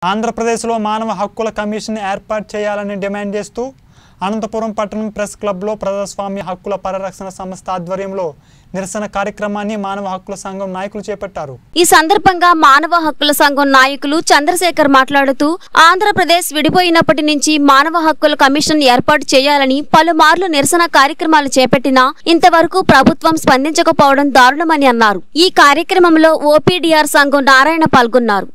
ఆంధ్రప్రదేశ్లో మానవ హక్కుల కమిషన్ ఏర్పాటు చేయాలని డిమాండ్ చేస్తూ అనంతపురం పట్టణం ప్రెస్ క్లబ్లో ప్రజాస్వామ్య హక్కుల పరిరక్షణ సంస్థ ఆధ్వర్యంలో నిరసన కార్యక్రమాన్ని మానవ హక్కుల సంఘం నాయకులు చేపట్టారు ఈ సందర్భంగా మానవ హక్కుల సంఘం నాయకులు చంద్రశేఖర్ మాట్లాడుతూ ఆంధ్రప్రదేశ్ విడిపోయినప్పటి నుంచి మానవ హక్కుల కమిషన్ ఏర్పాటు చేయాలని పలుమార్లు నిరసన కార్యక్రమాలు చేపట్టినా ఇంతవరకు ప్రభుత్వం స్పందించకపోవడం దారుణమని అన్నారు ఈ కార్యక్రమంలో ఓపీడీఆర్ సంఘం నారాయణ పాల్గొన్నారు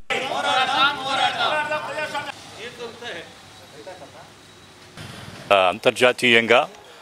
అంతర్జాతీయంగా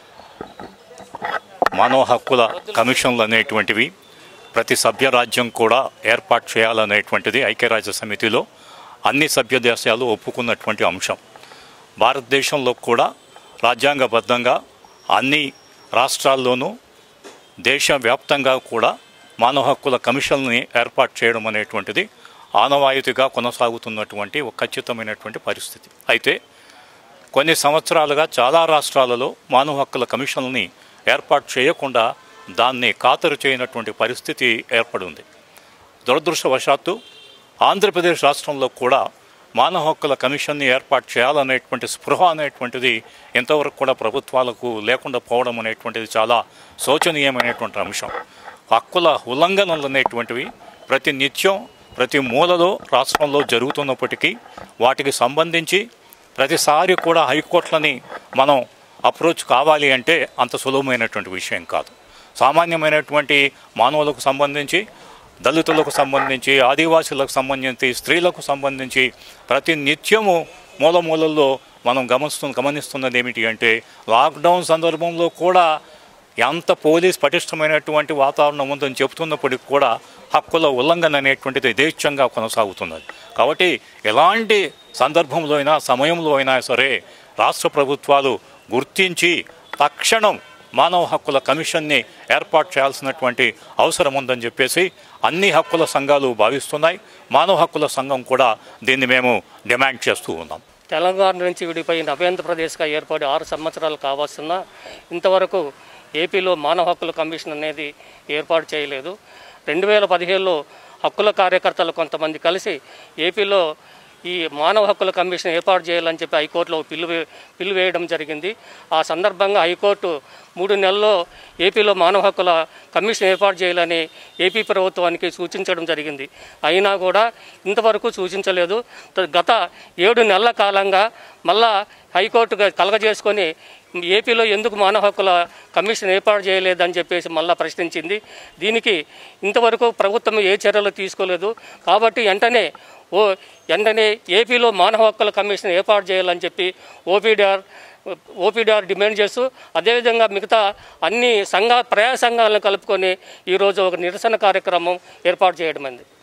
మానవ హక్కుల కమిషన్లు అనేటువంటివి ప్రతి సభ్య రాజ్యం కూడా ఏర్పాటు చేయాలనేటువంటిది ఐక్యరాజ్య సమితిలో అన్ని సభ్య దేశాలు ఒప్పుకున్నటువంటి అంశం భారతదేశంలో కూడా రాజ్యాంగబద్ధంగా అన్ని రాష్ట్రాల్లోనూ దేశవ్యాప్తంగా కూడా మానవ హక్కుల కమిషన్ని ఏర్పాటు చేయడం అనేటువంటిది ఆనవాయితీగా కొనసాగుతున్నటువంటి ఒక ఖచ్చితమైనటువంటి పరిస్థితి అయితే కొన్ని సంవత్సరాలుగా చాలా రాష్ట్రాలలో మానవ హక్కుల కమిషన్ని ఏర్పాటు చేయకుండా దాన్ని ఖాతరు చేయనటువంటి పరిస్థితి ఏర్పడింది దురదృష్టవశాత్తు ఆంధ్రప్రదేశ్ రాష్ట్రంలో కూడా మానవ హక్కుల కమిషన్ని ఏర్పాటు చేయాలనేటువంటి స్పృహ అనేటువంటిది ఇంతవరకు కూడా ప్రభుత్వాలకు లేకుండా పోవడం అనేటువంటిది చాలా శోచనీయమైనటువంటి అంశం హక్కుల ఉల్లంఘనలు అనేటువంటివి ప్రతి నిత్యం ప్రతి మూలలో రాష్ట్రంలో జరుగుతున్నప్పటికీ వాటికి సంబంధించి ప్రతిసారి కూడా హైకోర్టులని మనం అప్రోచ్ కావాలి అంటే అంత సులభమైనటువంటి విషయం కాదు సామాన్యమైనటువంటి మానవులకు సంబంధించి దళితులకు సంబంధించి ఆదివాసులకు సంబంధించి స్త్రీలకు సంబంధించి ప్రతి నిత్యము మూల మూలల్లో మనం గమనిస్తు గమనిస్తున్నది ఏమిటి అంటే లాక్డౌన్ సందర్భంలో కూడా ఎంత పోలీస్ పటిష్టమైనటువంటి వాతావరణం ఉందని చెబుతున్నప్పటికీ కూడా హక్కుల ఉల్లంఘన అనేటువంటిది యథేచ్ఛంగా కొనసాగుతున్నది కాబట్టి ఎలాంటి సందర్భంలో అయినా సమయంలో అయినా సరే రాష్ట్ర ప్రభుత్వాలు గుర్తించి తక్షణం మానవ హక్కుల కమిషన్ని ఏర్పాటు చేయాల్సినటువంటి అవసరం ఉందని చెప్పేసి అన్ని హక్కుల సంఘాలు భావిస్తున్నాయి మానవ హక్కుల సంఘం కూడా దీన్ని మేము డిమాండ్ చేస్తూ ఉన్నాం తెలంగాణ నుంచి విడిపోయిన అభ్యంధ్రప్రదేశ్గా ఏర్పడి ఆరు సంవత్సరాలు కావాల్సిన ఇంతవరకు ఏపీలో మానవ హక్కుల కమిషన్ అనేది ఏర్పాటు చేయలేదు రెండు వేల పదిహేడులో హక్కుల కార్యకర్తలు కొంతమంది కలిసి ఏపీలో ఈ మానవ హక్కుల కమిషన్ ఏర్పాటు చేయాలని చెప్పి హైకోర్టులో పిల్లు వే- పిల్లు వేయడం జరిగింది ఆ సందర్భంగా హైకోర్టు మూడు నెలల్లో ఏపీలో మానవ హక్కుల కమిషన్ ఏర్పాటు చేయాలని ఏపీ ప్రభుత్వానికి సూచించడం జరిగింది అయినా కూడా ఇంతవరకు సూచించలేదు త- గత ఏడు నెలల కాలంగా మళ్ళా హైకోర్టు కలగజేసుకొని ఏపీలో ఎందుకు మానవ హక్కుల కమిషన్ ఏర్పాటు చేయలేదని చెప్పేసి మళ్ళా ప్రశ్నించింది దీనికి ఇంతవరకు ప్రభుత్వం ఏ చర్యలు తీసుకోలేదు కాబట్టి వెంటనే ఓ వెంటనే ఏపీలో మానవ హక్కుల కమిషన్ ఏర్పాటు చేయాలని చెప్పి ఓపీడీఆర్ ఓపీడీఆర్ డిమాండ్ చేస్తూ అదేవిధంగా మిగతా అన్ని సంఘ ప్రజా సంఘాలను కలుపుకొని ఈరోజు ఒక నిరసన కార్యక్రమం ఏర్పాటు చేయడమైంది